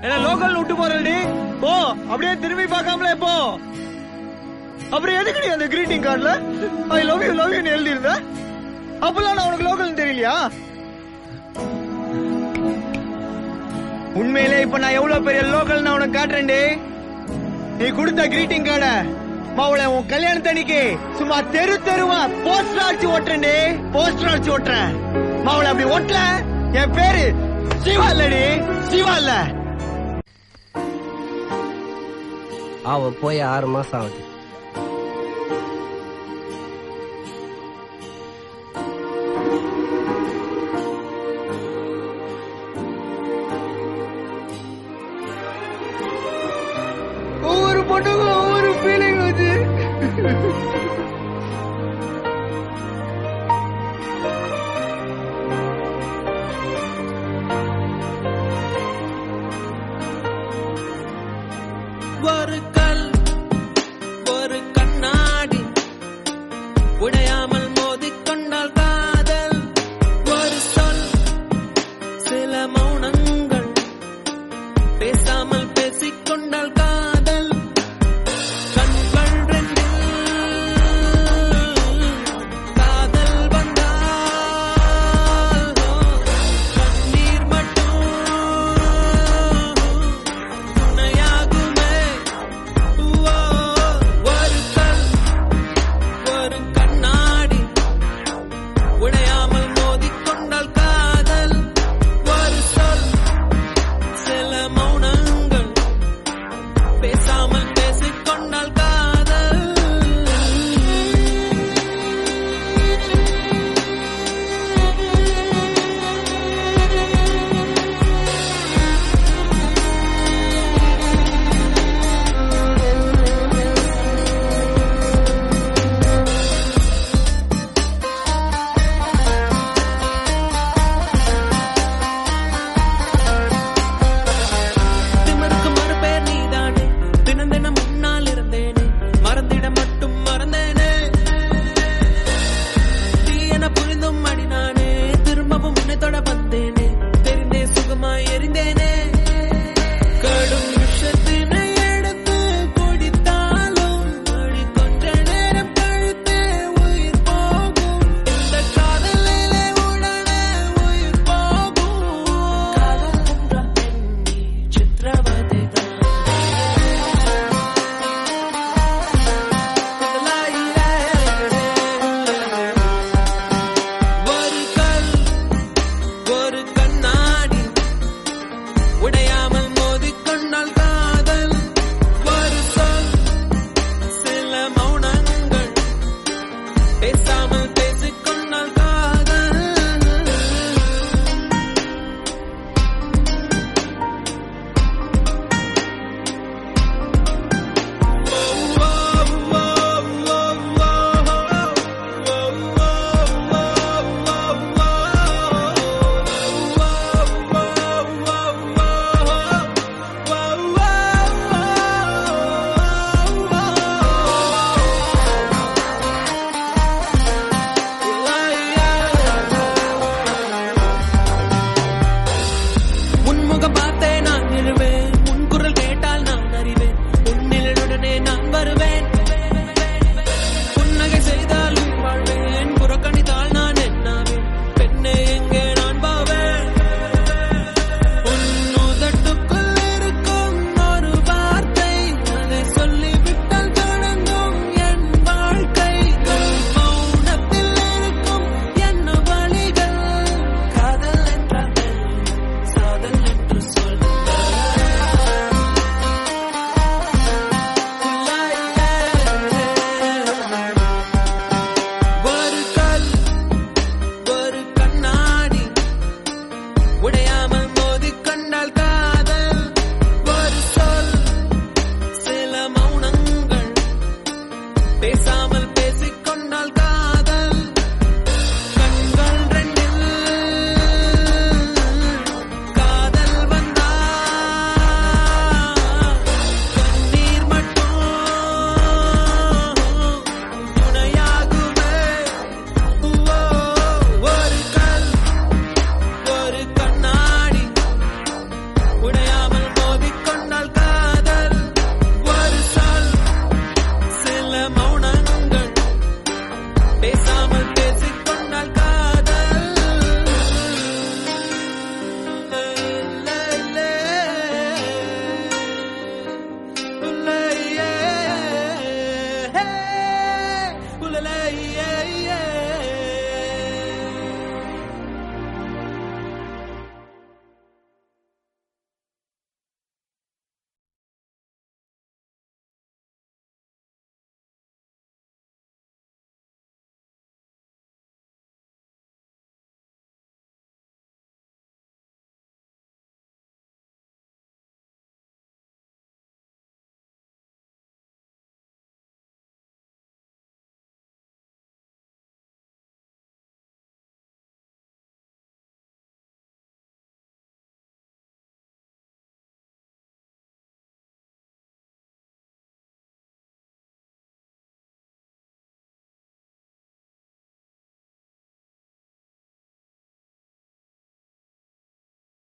என்ன லோக்கல் விட்டு போறடி போ அப்படியே திரும்பி பார்க்காமலே போ அப்புறம் எதுக்கு நீ அந்த கிரீட்டிங் கார்டுல I love you love you எழுதி இருந்த அப்பெல்லாம் நான் உனக்கு லோக்கல் தெரியலையா உண்மையிலே இப்ப நான் எவ்வளவு பெரிய லோக்கல் நான் உனக்கு காட்டுறேன்டி நீ கொடுத்த கிரீட்டிங் கார்ட மாவுள உன் கல்யாணத்தன்னைக்கு சும்மா தெரு தெருவா போஸ்டர் அடிச்சு ஓட்டுறேன்டி போஸ்டர் அடிச்சு ஓட்டுறேன் மாவுள அப்படி ஓட்டல என் பேரு சிவா இல்லடி சிவா இல்ல அவ போய் ஆறு மாசம் ஆகுது ஒவ்வொரு பொண்ணுக்கும் ஒவ்வொரு ஃபீலிங் வச்சு வறுக்க